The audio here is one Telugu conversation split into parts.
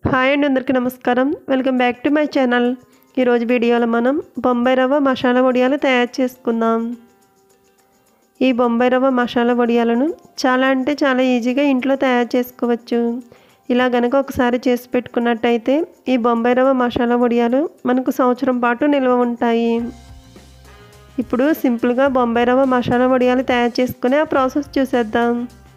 హాయ్ అండి అందరికీ నమస్కారం welcome back to my channel ఈరోజు వీడియోలో మనం బొంబాయి రవ్వ మసాలా వడియాలు తయారు చేసుకుందాం ఈ బొంబాయి రవ్వ మసాలా వడియాలను చాలా అంటే చాలా ఈజీగా ఇంట్లో తయారు చేసుకోవచ్చు ఇలా గనక ఒకసారి చేసి పెట్టుకున్నట్టయితే ఈ బొంబాయి రవ్వ మసాలా వడియాలు మనకు సంవత్సరం పాటు నిల్వ ఉంటాయి ఇప్పుడు సింపుల్గా బొంబాయి రవ్వ మసాలా వడియాలు తయారు చేసుకుని ఆ ప్రాసెస్ చూసేద్దాం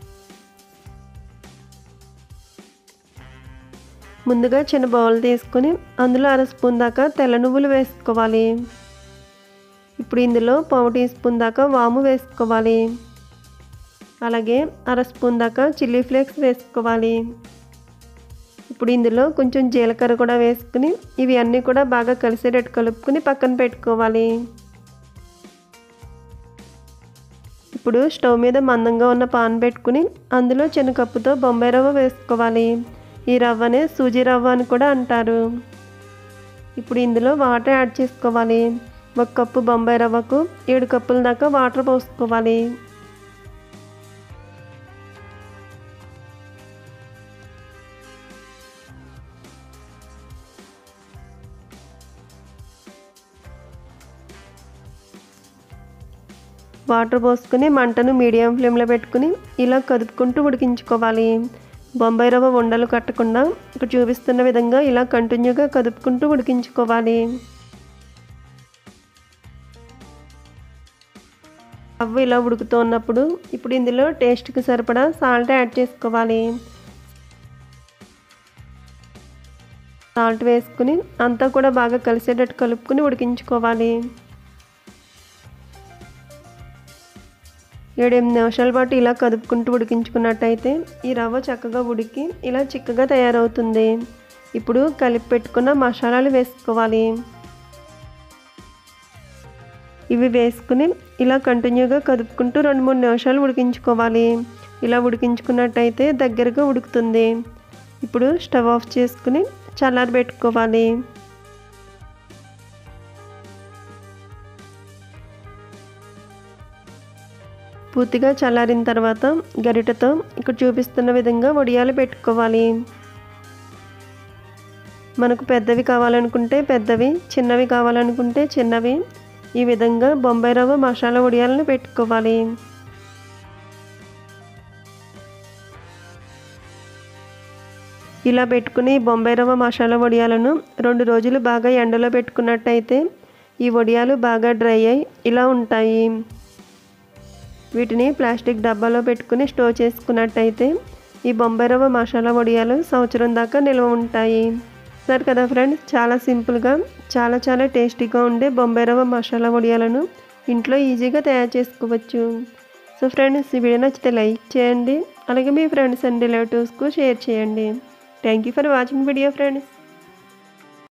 ముందుగా చిన్న బౌల్ తీసుకొని అందులో అర స్పూన్ దాకా తెల్ల నువ్వులు వేసుకోవాలి ఇప్పుడు ఇందులో పావు టీ స్పూన్ దాకా వాము వేసుకోవాలి అలాగే అర స్పూన్ దాకా చిల్లీ ఫ్లేక్స్ వేసుకోవాలి ఇప్పుడు ఇందులో కొంచెం జీలకర్ర కూడా వేసుకుని ఇవి అన్నీ కూడా బాగా కలిసేటట్టు కలుపుకొని పక్కన పెట్టుకోవాలి ఇప్పుడు స్టవ్ మీద మందంగా ఉన్న పాన్ పెట్టుకుని అందులో చిన్న కప్పుతో బొంబాయి రవ్వ వేసుకోవాలి ఈ రవ్వనే సూజీ రవ్వ అని కూడా అంటారు ఇప్పుడు ఇందులో వాటర్ యాడ్ చేసుకోవాలి ఒక కప్పు బొంబాయి రవ్వకు ఏడు కప్పుల దాకా వాటర్ పోసుకోవాలి వాటర్ పోసుకుని మంటను మీడియం ఫ్లేమ్లో పెట్టుకుని ఇలా కదుపుకుంటూ ఉడికించుకోవాలి బొంబాయి రవ్వ ఉండలు కట్టకుండా ఇక్కడ చూపిస్తున్న విధంగా ఇలా కంటిన్యూగా కదుపుకుంటూ ఉడికించుకోవాలి రవ్వ ఇలా ఉడుకుతూ ఉన్నప్పుడు ఇప్పుడు ఇందులో టేస్ట్కి సరిపడా సాల్ట్ యాడ్ చేసుకోవాలి సాల్ట్ వేసుకుని అంతా కూడా బాగా కలిసేటట్టు కలుపుకుని ఉడికించుకోవాలి ఏడెనిమిది నిమిషాల పాటు ఇలా కదుపుకుంటూ ఉడికించుకున్నట్టయితే ఈ రవ్వ చక్కగా ఉడికి ఇలా చిక్కగా తయారవుతుంది ఇప్పుడు కలిపి పెట్టుకున్న మసాలాలు వేసుకోవాలి ఇవి వేసుకుని ఇలా కంటిన్యూగా కదుపుకుంటూ రెండు మూడు నిమిషాలు ఉడికించుకోవాలి ఇలా ఉడికించుకున్నట్టయితే దగ్గరగా ఉడుకుతుంది ఇప్పుడు స్టవ్ ఆఫ్ చేసుకుని చల్లారి పెట్టుకోవాలి పూర్తిగా చల్లారిన తర్వాత గరిటతో ఇక్కడ చూపిస్తున్న విధంగా వడియాలు పెట్టుకోవాలి మనకు పెద్దవి కావాలనుకుంటే పెద్దవి చిన్నవి కావాలనుకుంటే చిన్నవి ఈ విధంగా బొంబాయి రవ్వ మసాలా వడియాలను పెట్టుకోవాలి ఇలా పెట్టుకుని బొంబాయి రవ్వ మసాలా వడియాలను రెండు రోజులు బాగా ఎండలో పెట్టుకున్నట్టయితే ఈ వడియాలు బాగా డ్రై అయి ఇలా ఉంటాయి వీటిని ప్లాస్టిక్ డబ్బాలో పెట్టుకుని స్టోర్ చేసుకున్నట్టయితే ఈ బొంబాయి రవ్వ మసాలా వడియాలు సంవత్సరం దాకా నిల్వ ఉంటాయి సరే కదా ఫ్రెండ్స్ చాలా సింపుల్గా చాలా చాలా టేస్టీగా ఉండే బొంబాయి రవ్వ మసాలా వడియాలను ఇంట్లో ఈజీగా తయారు చేసుకోవచ్చు సో ఫ్రెండ్స్ ఈ వీడియో నచ్చితే లైక్ చేయండి అలాగే మీ ఫ్రెండ్స్ అండ్ రిలేటివ్స్కు షేర్ చేయండి thank you for watching video friends